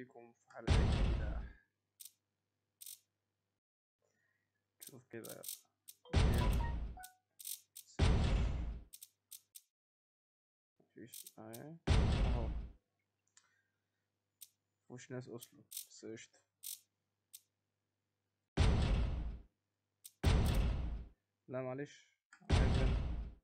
بيكم في حلقة جديدة شوف كده مفيش اهي اهو مفيش ناس اصلا بس قشطة لا معلش عايز أنا.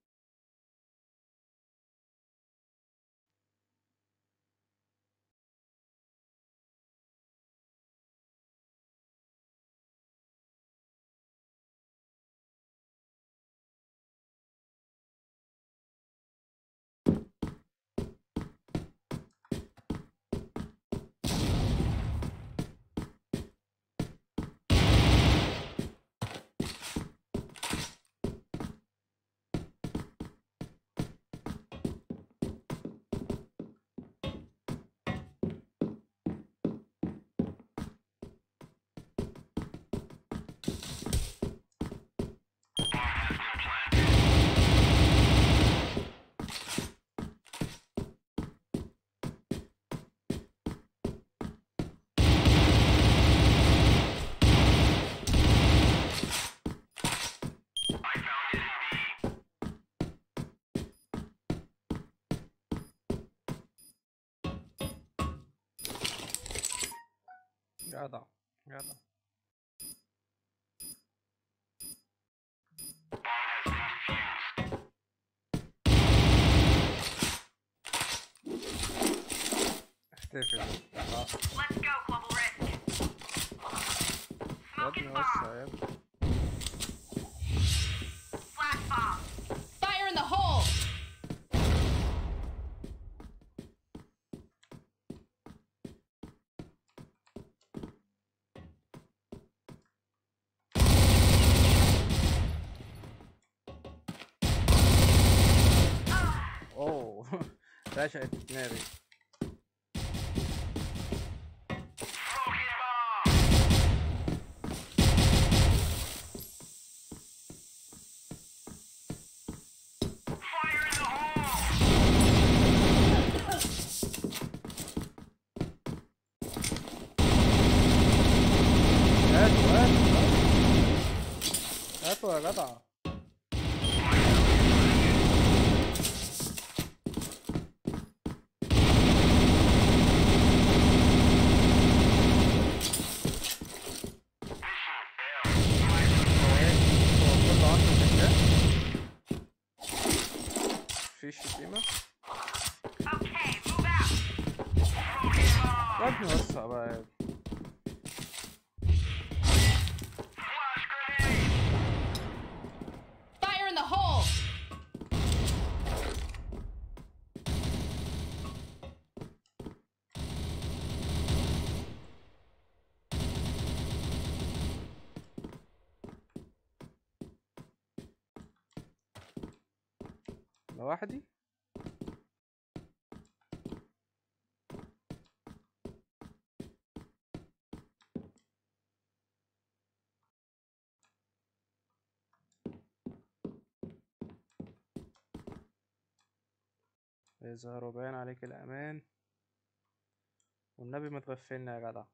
جدع جدع احتفل آه. Let's go, Global Risk. يا Smoking ابني bomb. وسع يا ابني Flash bomb. Fire in the hole! اوه رشقت ناري Fire in the hole. هاتوا هاتوا هاتوا يا جدع في شتيمة Okay, move out. يا ابني وسع بقى يا ابني. Fire in the hole! لوحدي يظهر وباين عليك الأمان والنبي ما تغفلنا يا جدع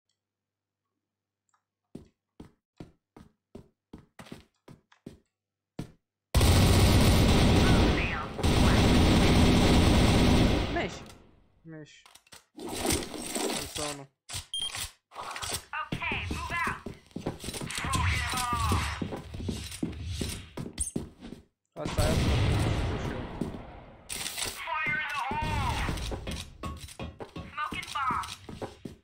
Fail. ماشي ماشي خلصانة Okay, move out. وسع يا ابني خش يلا. Fire in the hole. Smoking bomb.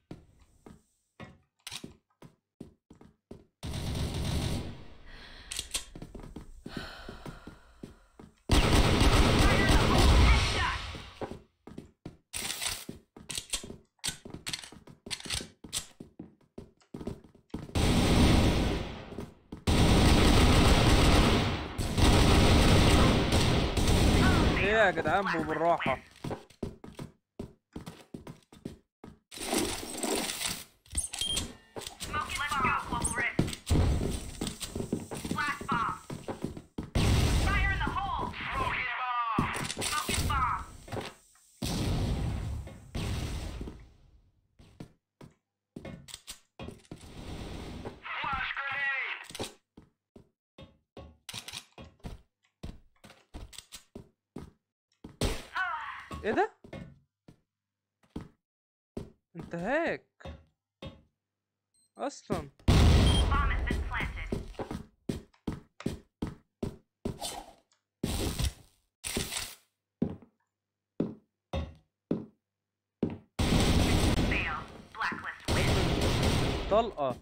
Fire in the hole. Headshot. ايه يا جدعان بو بالراحة Smoking Let's go, Global Risk. Flash bomb. Fire in the hole. Smoking bomb. Smoking bomb. ايه ده انت هاك اصلا Bomb has been planted. Fail. Blacklist win. طلقه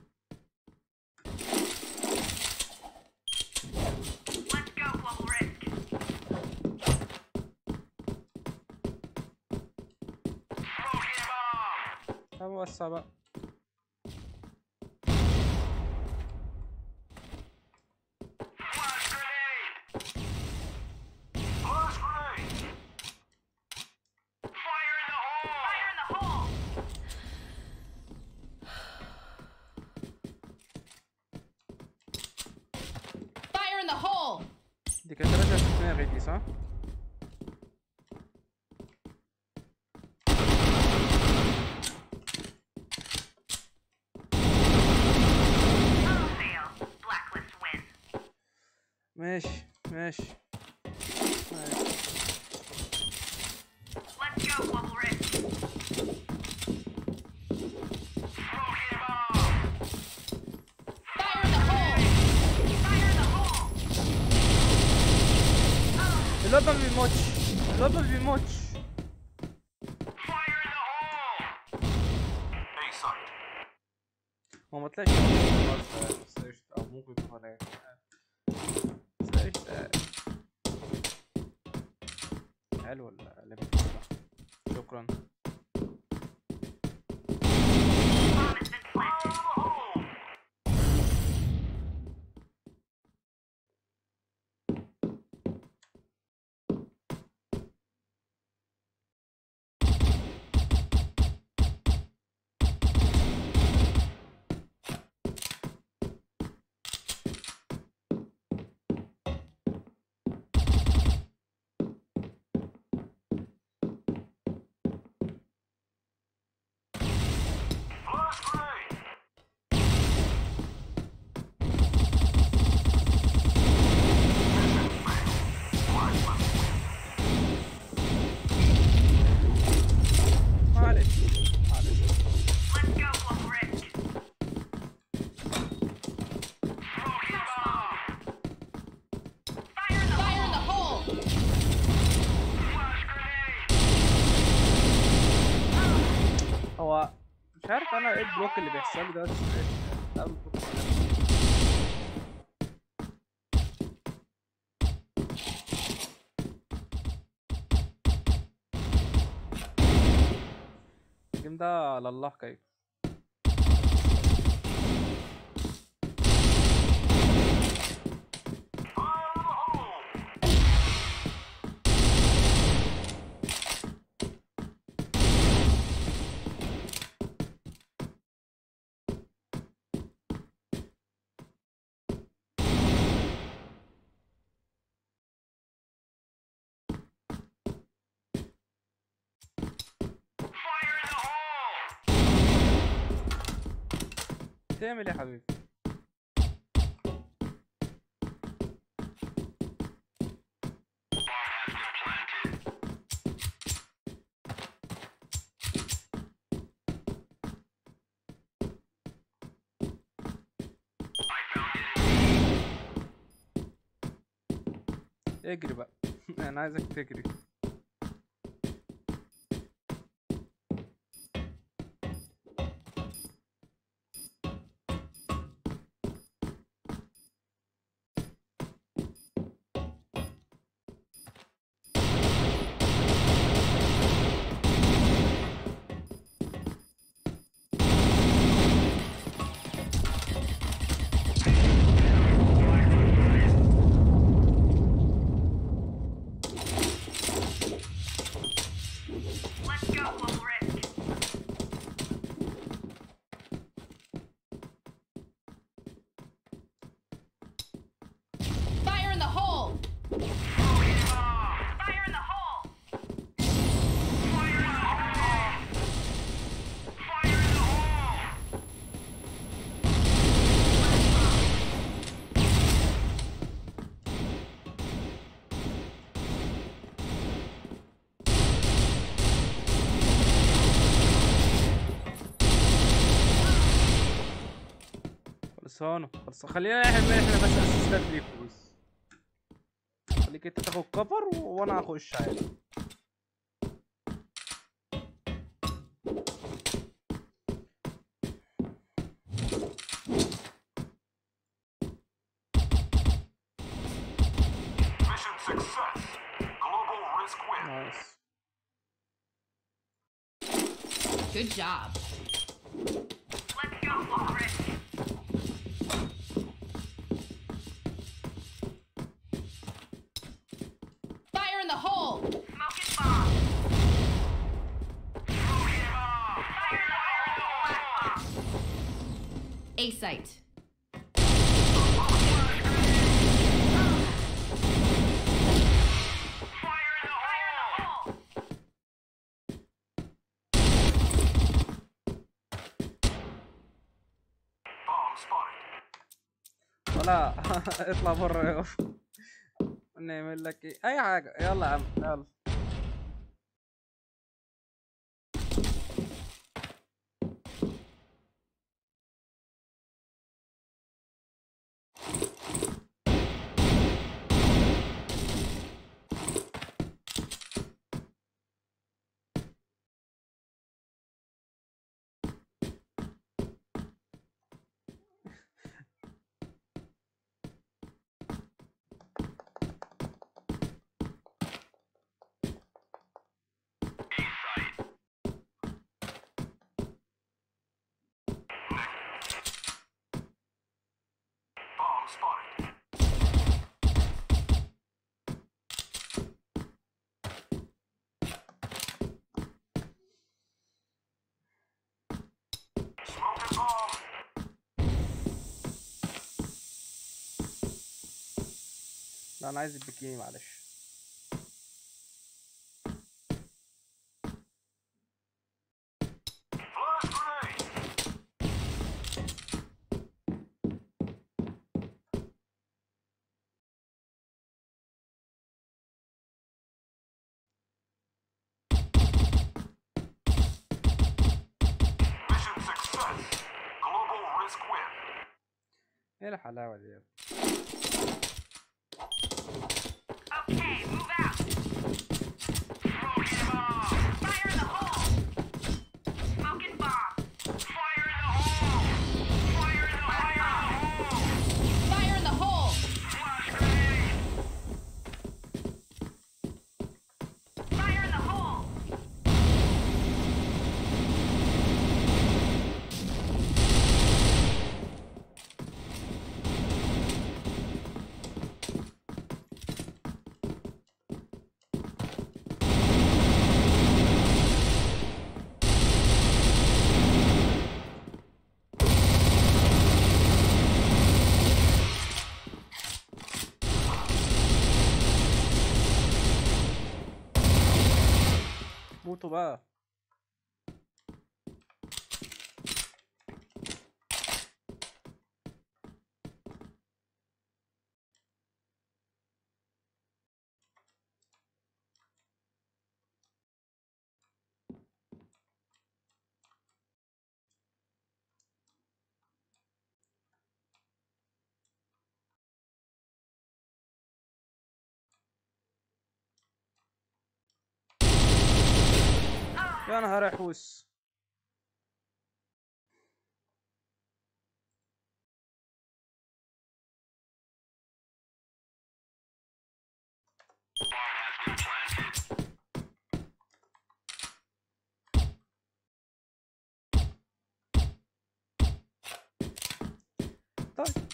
Let's go, Global Risk. طب وسع بقى Fire in the hole! Fire in the hole! دي كانت 3 دماغي دي صح؟ Oh, fail. Blacklist win. ماشي ماشي ماشي Let's go, Global Risk. Fire in the hole! Fire in the hole! الواد ما بيموتش الواد ما بيموتش هو ما طلعش خالص، بس قشطة، او ممكن يكون هناك بس قشطة. حلو اللعبة شكرا Bomb has been planted. معلش معلش Let's go, Global Risk. Fire in the Fire in the hole! hole! هو مش عارف انا ايه البلوك اللي بيحصل لي ده بس ده البلوك الجيم ده على الله كيف تعمل ايه يا حبيبي اجري بقى انا عايزك تجري Let's go, Global Risk. Fire in the hole! Fire in the hole! خلصانه خلص خلينا احنا احنا بس اسيستات ليكوا بس خليك انت تاخد كفر وانا هخش عادي Mission success. Global risk win. نايس Good job. Let's go, Walrus. Fire in the hole. Smoking bomb. Smoking bomb. Fire in the hole. Blast bomb. A site. Fire in the hole. Bomb spotted. ولا اطلع بره يا أخ. نعمل لك ايه اي حاجه يلا يا عم يلا Bomb spotted. Smoking bomb. لا انا عايز البكيني معلش Flash grenade. Mission success. Global risk win. ايه الحلاوه دي Okay, move out. Smoking bomb. Fire in the hole. Smoking bomb. Fire in the hole. Fire in the hole. Fire in the hole. Flash grenade. Fire in the hole. موتوا بقى يا نهار احوس طيب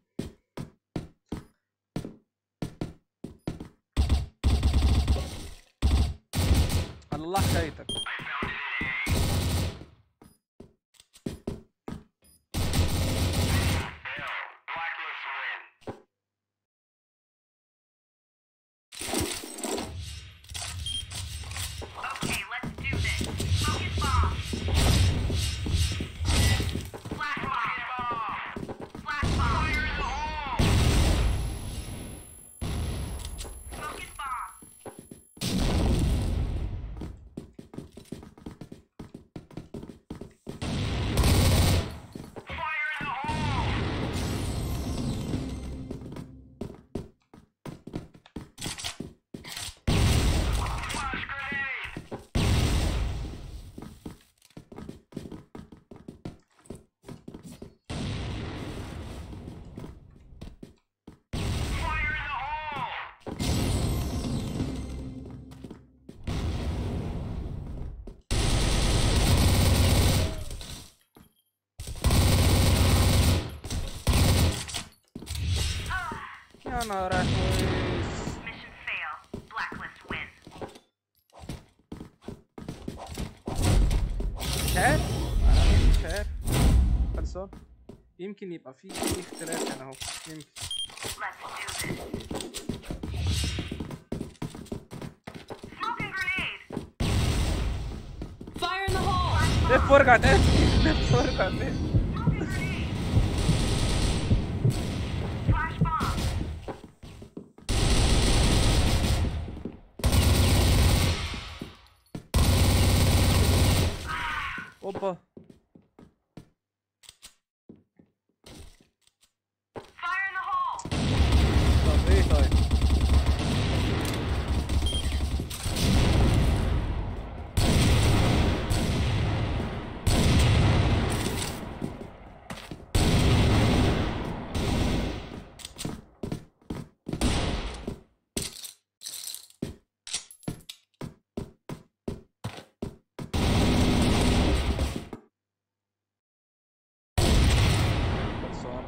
على الله حكايتك Blacklist win. Okay, let's do this. Smoking bomb. Flash bomb. Flash bomb. Fire in the hole. Smoking bomb. يا نهار اسود Mission fail. Blacklist win. مش عارف انا مش عارف خلصان يمكن يبقى في في اختلاف هنا اهو يمكن Let's do this. Smoking grenade. Fire in the hole! لف وارجع تاني لف وارجع تاني Smoking grenade. Flash bomb. اوبا Fire in the hole. طب ايه طيب خلصان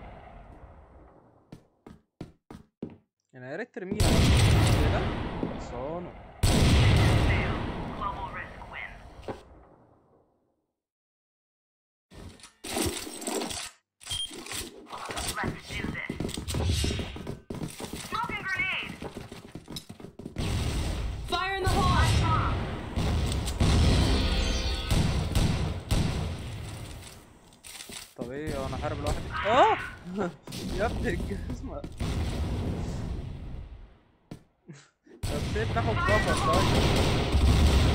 يعني يا ريت ترميها بس كده خلصانه Fail. Global risk win. Let's do this. Smoking grenade. Fire in the hole! Bomb. طب ايه انا هحارب لوحدي اه يا ابني الجزمة طب سيب ناخد كفر طيب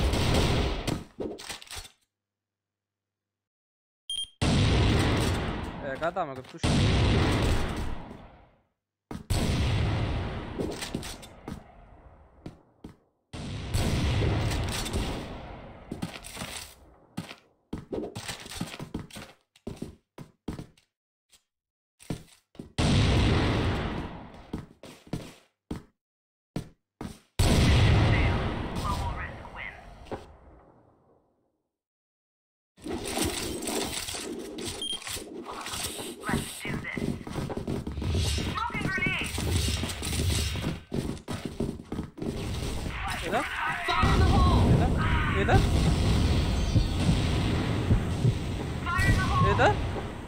يا جدع ما جبتوش Fail. Global risk win. Let's do this. Smoking grenade. ايه ده؟ Fire in the hole! ايه ده؟ Fire in the hole. ايه ده؟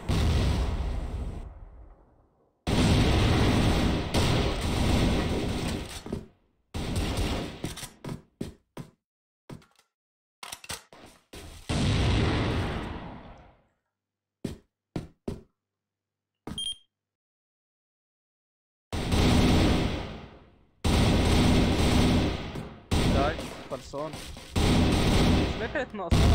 طيب خلصان ليه كانت ناقصانا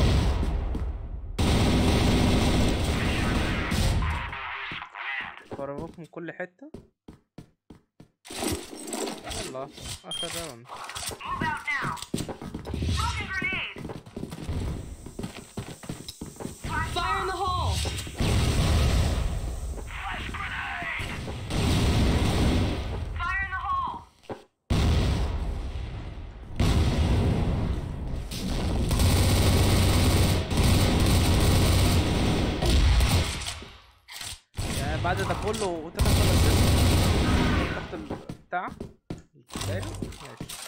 فرغوك من كل حتة يلا اخر راوند Move out now. Smoking grenade. Flash Fire in the hole! Flash grenade. Fire in the hole. يعني بعد ده كله وانت تاخد الاسم تحت البتاع الكوباية ماشي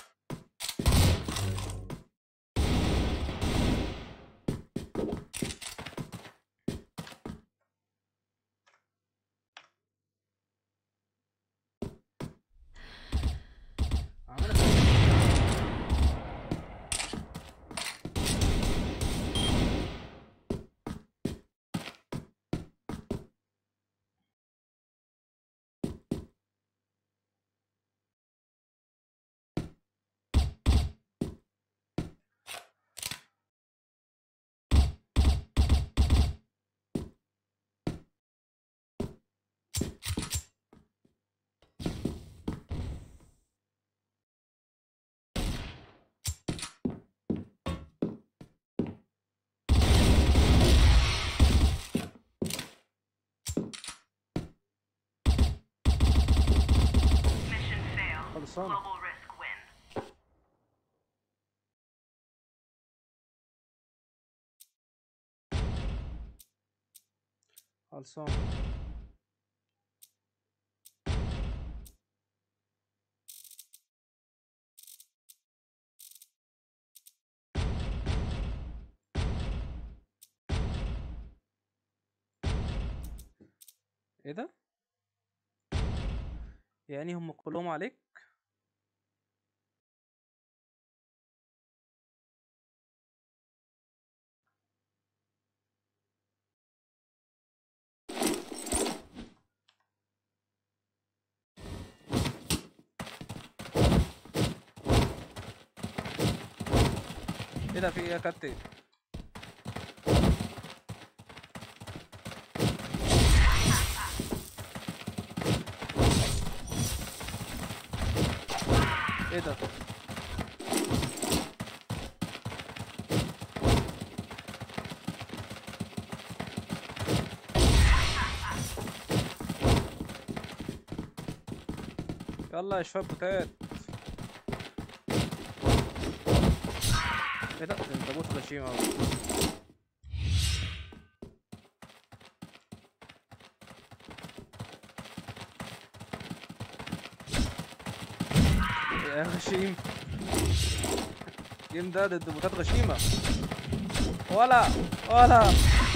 عملت Mission fail. خلصانة Global risk win. خلصانة ايه ده يعني هم كلهم عليك ايه ده في ايه يا كابتن ايه ده يلا يا شباب بوتات ايه ده ده انت بوت غشيم اوي يا غشيم الجيم ده ضد بوتات غشيمة ولا ولا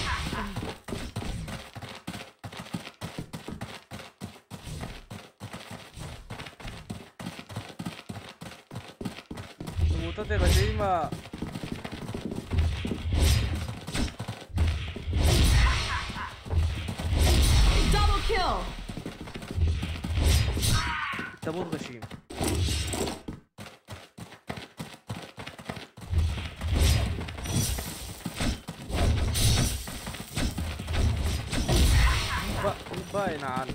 بوتات غشيمة Double kill. تابوت غشيم ب- باين عنه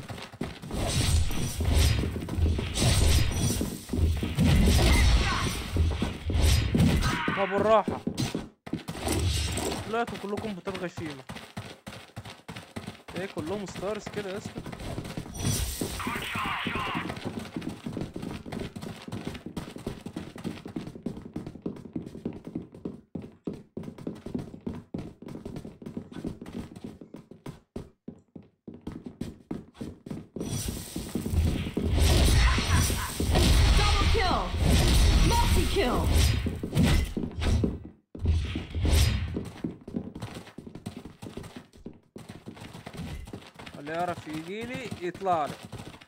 ما بالراحة طلعتوا كلكم بوتات غشيمة ايه كلهم ستارز كده يا اسطى Double kill. Multi kill. اللي يعرف يجيلي يطلع لي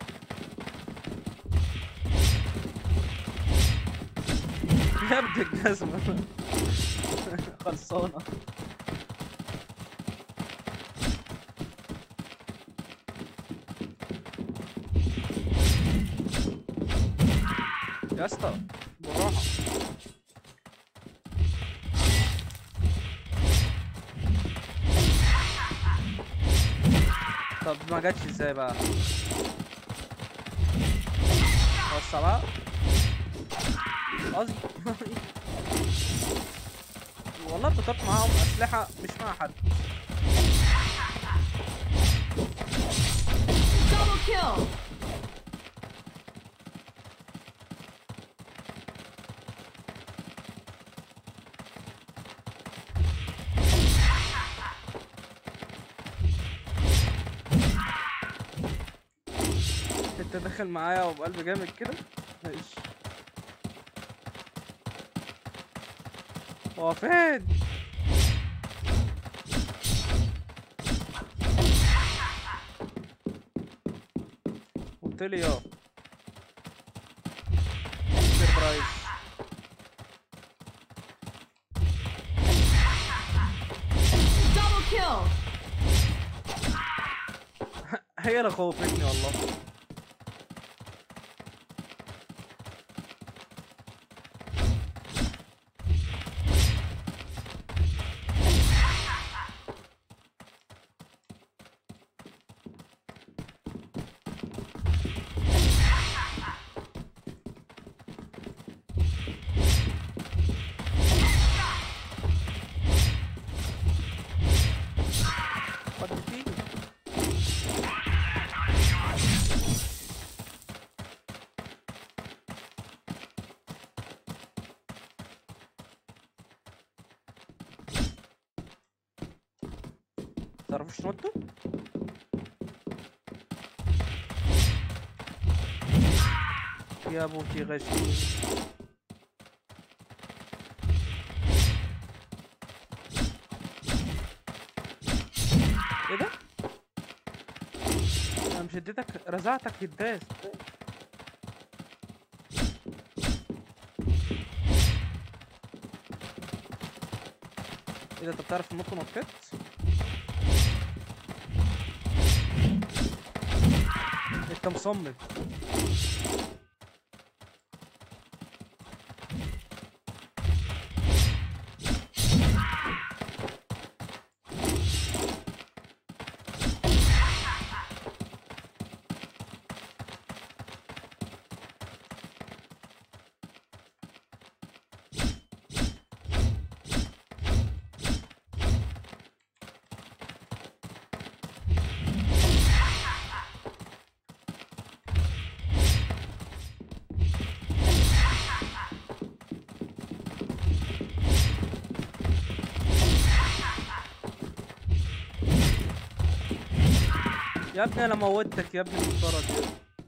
يا ابن الجزمة خلصانة يا اسطى بالراحة طب ما جاتش ازاي بقى وسع بقى قصدي والله بطلت معاهم اسلحه مش مع حد Double kill. انت داخل معايا وبقلب جامد كده ماشي هو فين قلت لي اه سربرايز Double kill. هي اللي خوفتني والله وديتيني تعرفوش تنطوا؟ يا بوتي غشيم ايه ده؟ اديتك رزعتك هداس ايه ده انت بتعرف تنط نطيت انت مصمم يا ابني انا موتك يا ابني المفترض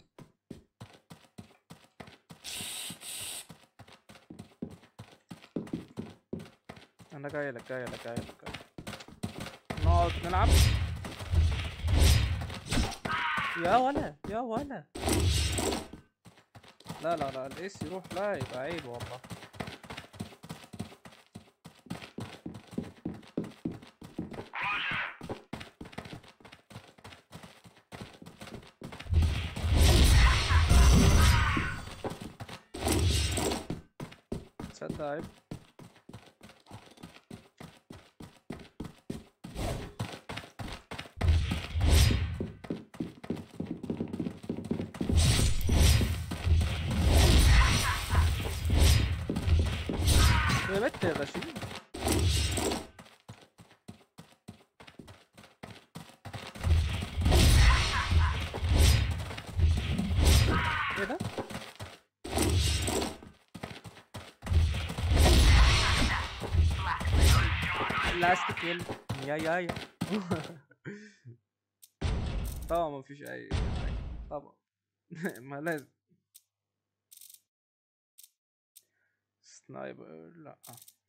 انا جاي لك جاي لك جاي لك جاي لك. نقعد نلعب يا ولا يا ولا لا لا لا الايس يروح لا يبقى عيب والله تصدق عيب يا بنت يا غشيم ايه ده؟ لاست كيل يا يا يا طبعا ما فيش اي حاجة. طبعا ما لازم سنايبر لا